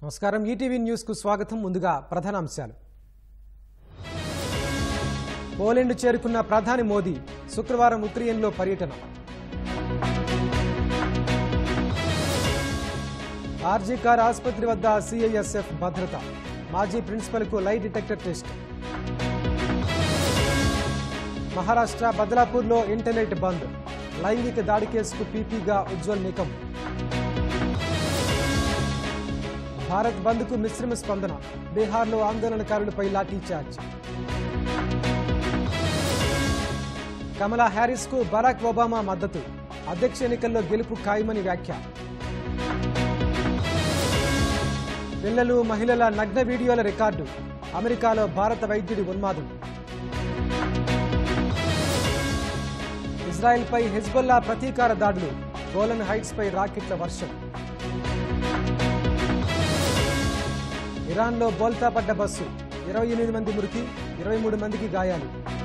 నమస్కారం ETV news కు స్వాగతం ముందుగా ప్రధాన అంశాలు పోలెండ్ చేరుకున్న ప్రధాని మోదీ శుక్రవారం ఉక్రెయిన్లో పర్యటన ఆర్జీ కార్ ఆసుపత్రి వద్ద సిఐఎస్ఎఫ్ భద్రత మాజీ ప్రిన్సిపల్కు లై డిటెక్టర్ టెస్ట్ మహారాష్ట్ర బదలాపూర్లో ఇంటర్నెట్ బంద్ లైంగిక దాడి కేసుకు పీపీగా ఉజ్వల్ నికం భారత్ బంద్కు మిశ్రమ స్పందన బీహార్లో ఆందోళనకారులపై లాఠీచార్జ్ కమలా హ్యారిస్కు బరాక్ ఒబామా మద్దతు అధ్యక్ష ఎన్నికల్లో గెలుపు ఖాయమని వ్యాఖ్య పిల్లలు మహిళల నగ్న వీడియోల రికార్డు అమెరికాలో భారత వైద్యుడి ఉన్మాదం ఇజ్రాయెల్పై హెజ్బొల్లా ప్రతీకార దాడులు గోలన్ హైట్స్పై రాకెట్ల వర్షం ఇరాన్లో బోల్తా పడ్డ బస్సు ఇరవై ఎనిమిది మంది మృతి ఇరవై మూడు మందికి గాయాలు